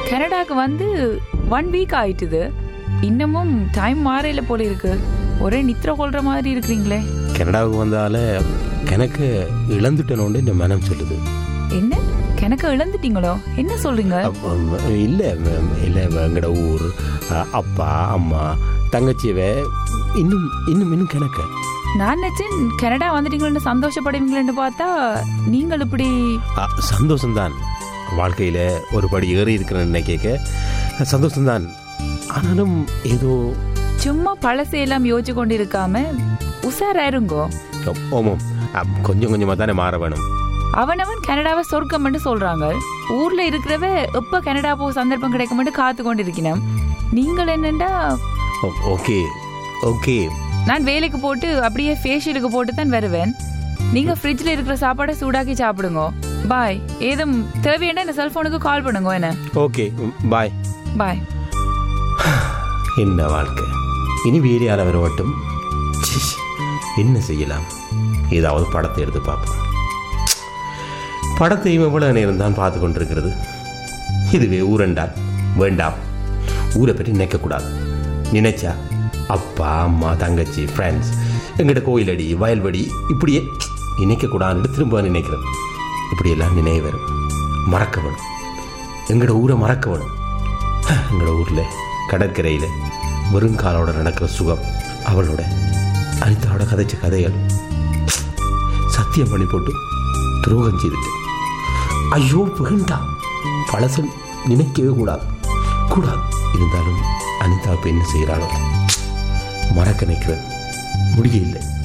கனடாக்கு வந்து one week ஆயிட்டுது இன்னமும் டைம் மாறையில போல இருக்கு ஒரே நித்திர கொள்ற மாதிரி இருக்கிறீங்களே கனடாவுக்கு வந்தால கணக்கு இழந்துட்டனோண்டு இந்த மனம் சொல்லுது என்ன கணக்க இழந்துட்டீங்களோ என்ன சொல்றீங்க இல்லை இல்லை எங்கட ஊர் அ, அப்பா அம்மா தங்கச்சியவ இன்னும் இன்னும் இன்னும் கணக்கு நான் நினைச்சேன் கனடா வந்துட்டீங்களேன்னு சந்தோஷப்படுவீங்களேன்னு பார்த்தா நீங்கள் இப்படி அ, சந்தோஷம்தான் வாழ்க்கையில் ஒரு படி ஏறி இருக்கிறேன்னு கேட்க சந்தோஷம்தான் ஆனாலும் ஏதோ சும்மா பழசையெல்லாம் யோசிச்சு கொண்டு இருக்காம உஷாராயிருங்கோ ஓமம் அ, கொஞ்சம் கொஞ்சமாக தானே மாற வேணும் அவனவன் கனடாவை சொர்க்கம்னு சொல்றாங்க ஊர்ல இருக்கிறவ எப்ப கனடா போக சந்தர்ப்பம் கிடைக்கும்னு காத்து கொண்டு இருக்கணும் நீங்கள் என்னண்டா ஓ- ஓகே ஓகே நான் வேலைக்கு போட்டு அப்படியே ஃபேஷியலுக்கு போட்டு தான் வருவேன் நீங்க ஃப்ரிட்ஜ்ல இருக்கிற சாப்பாடை சூடாக்கி சாப்பிடுங்க பாய் ஏதும் தேவையான இந்த செல்போனுக்கு கால் பண்ணுங்க என்ன ஓகே பாய் பாய் என்ன வாழ்க்கை இனி வேலையால் வர மட்டும் ச்சீ, என்ன செய்யலாம் ஏதாவது படத்தை எடுத்து பார்ப்போம் படத்தையும் எவ்வளவு நேரம் தான் பார்த்து கொண்டிருக்கிறது இதுவே ஊரண்டால் வேண்டாம் ஊரை பற்றி நினைக்கக்கூடாது நினைச்சா அப்பா அம்மா தங்கச்சி ஃப்ரெண்ட்ஸ் எங்கிட்ட கோயிலடி வயல்வெடி இப்படியே நினைக்கக்கூடாதுன்னு திரும்ப நினைக்கிறேன் இப்படியெல்லாம் நினைவு வரும் மறக்க வேணும் எங்களோட ஊரை மறக்க வேணும் எங்களோட ஊரில் கடற்கரையில் வெறுங்காலோட நடக்கிற சுகம் அவளோட அனிதாவோட கதைச்ச கதைகள் சத்தியம் பண்ணி போட்டு துரோகம் செய்துட்டு ஐயோ வேண்டாம் பழசன் நினைக்கவே கூடாது கூடாது இருந்தாலும் அனிதா இப்போ என்ன செய்கிறாளோ மறக்க நினைக்கிறேன் முடிய இல்லை